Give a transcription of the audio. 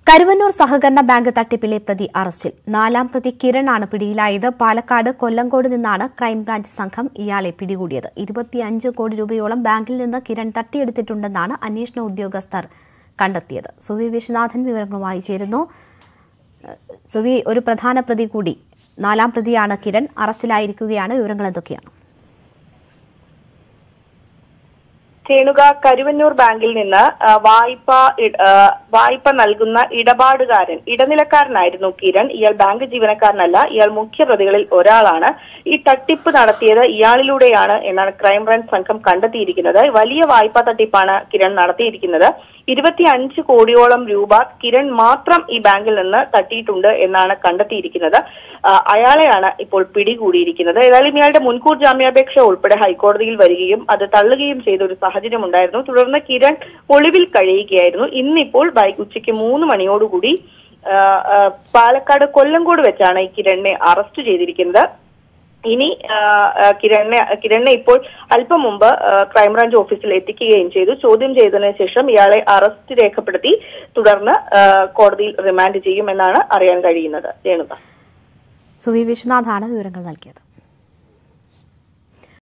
കരുവന്നൂർ സഹകരണ ബാങ്ക് തട്ടിപ്പിലെ പ്രതി അറസ്റ്റിൽ നാലാം പ്രതി കിരണാണ് പിടിയിലായത് പാലക്കാട് കൊല്ലങ്കോട് നിന്നാണ് ക്രൈംബ്രാഞ്ച് സംഘം ഇയാളെ പിടികൂടിയത് ഇരുപത്തിയഞ്ച് കോടി രൂപയോളം ബാങ്കിൽ നിന്ന് കിരൺ തട്ടിയെടുത്തിട്ടുണ്ടെന്നാണ് അന്വേഷണ ഉദ്യോഗസ്ഥർ കണ്ടെത്തിയത് സുവി വിശ്വനാഥൻ വിവരങ്ങളുമായി ചേരുന്നു ഏഹ് സുവി ഒരു പ്രധാന പ്രതി കൂടി നാലാം പ്രതിയാണ് കിരൺ അറസ്റ്റിലായിരിക്കുകയാണ് വിവരങ്ങൾ എന്തൊക്കെയാണ് രേണുക കരുവന്നൂർ ബാങ്കിൽ നിന്ന് ആ, വായ്പ ഇ- ആ, വായ്പ നൽകുന്ന ഇടപാടുകാരൻ ഇടനിലക്കാരനായിരുന്നു കിരൺ ഇയാൾ ബാങ്ക് ജീവനക്കാരനല്ല ഇയാൾ മുഖ്യപ്രതികളിൽ ഒരാളാണ് ഈ തട്ടിപ്പ് നടത്തിയത് ഇയാളിലൂടെയാണ് എന്നാണ് ക്രൈംബ്രാഞ്ച് സംഘം കണ്ടെത്തിയിരിക്കുന്നത് വലിയ വായ്പാ തട്ടിപ്പാണ് കിരൺ നടത്തിയിരിക്കുന്നത് ഇരുപത്തി അഞ്ച് കോടിയോളം രൂപ കിരൺ മാത്രം ഈ ബാങ്കിൽ നിന്ന് തട്ടിയിട്ടുണ്ട് എന്നാണ് കണ്ടെത്തിയിരിക്കുന്നത് ആ, അയാളെയാണ് ഇപ്പോൾ പിടികൂടിയിരിക്കുന്നത് ഏതായാലും ഇയാളുടെ മുൻകൂർ ജാമ്യാപേക്ഷ ഉൾപ്പെടെ ഹൈക്കോടതിയിൽ വരികയും അത് തള്ളുകയും ചെയ്ത ഒരു സാഹചര്യം ഉണ്ടായിരുന്നു തുടർന്ന് കിരൺ ഒളിവിൽ കഴിയുകയായിരുന്നു ഇന്നിപ്പോൾ ബൈക്ക് ഉച്ചയ്ക്ക് മൂന്ന് മണിയോടുകൂടി ആ, ആ, പാലക്കാട് കൊല്ലങ്കോട് വെച്ചാണ് ഈ കിരണിനെ അറസ്റ്റ് ചെയ്തിരിക്കുന്നത് ഇനി ആ, ആ, കിരണിനെ കിരണിനെ ഇപ്പോൾ അല്പം മുമ്പ് ആ, ക്രൈംബ്രാഞ്ച് ഓഫീസിൽ എത്തിക്കുകയും ചെയ്തു ചോദ്യം ചെയ്തതിനു ശേഷം ഇയാളെ അറസ്റ്റ് രേഖപ്പെടുത്തി തുടർന്ന് ആ, കോടതിയിൽ റിമാൻഡ് ചെയ്യുമെന്നാണ് അറിയാൻ കഴിയുന്നത് രേണുക സുവി വിശ്വനാഥാണ് വിവരങ്ങൾ നൽകിയത്